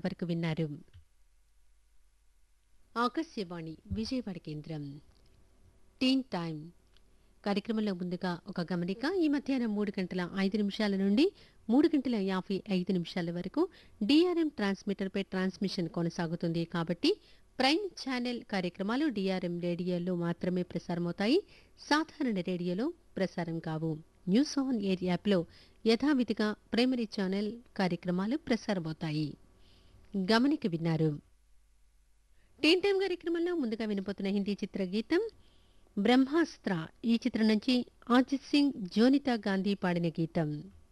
ఇంతవరకు విన్నారు ఆకాశవాణి విజయవాడ కేంద్రం టీన్ టైం కార్యక్రమంలో ముందుగా ఒక గమనిక ఈ మధ్యాహ్నం మూడు గంటల ఐదు నిమిషాల నుండి మూడు గంటల యాభై ఐదు నిమిషాల వరకు డిఆర్ఎం ట్రాన్స్మిటర్పై ట్రాన్స్మిషన్ కొనసాగుతుంది కాబట్టి ప్రైమ్ ఛానల్ కార్యక్రమాలు డిఆర్ఎం రేడియోలో మాత్రమే ప్రసారమవుతాయి సాధారణ రేడియోలో ప్రసారం కావు న్యూస్ ఆన్ ఎయిర్ యాప్లో యథావిధిగా ప్రైమరీ ఛానల్ కార్యక్రమాలు ప్రసారమవుతాయి గమనిక విన్నారు టీన్ టైం కార్యక్రమంలో ముందుగా వినబోతున్న హిందీ చిత్ర గీతం బ్రహ్మాస్త్ర ఈ చిత్రం నుంచి అజిత్ సింగ్ జోనితా గాంధీ పాడిన గీతం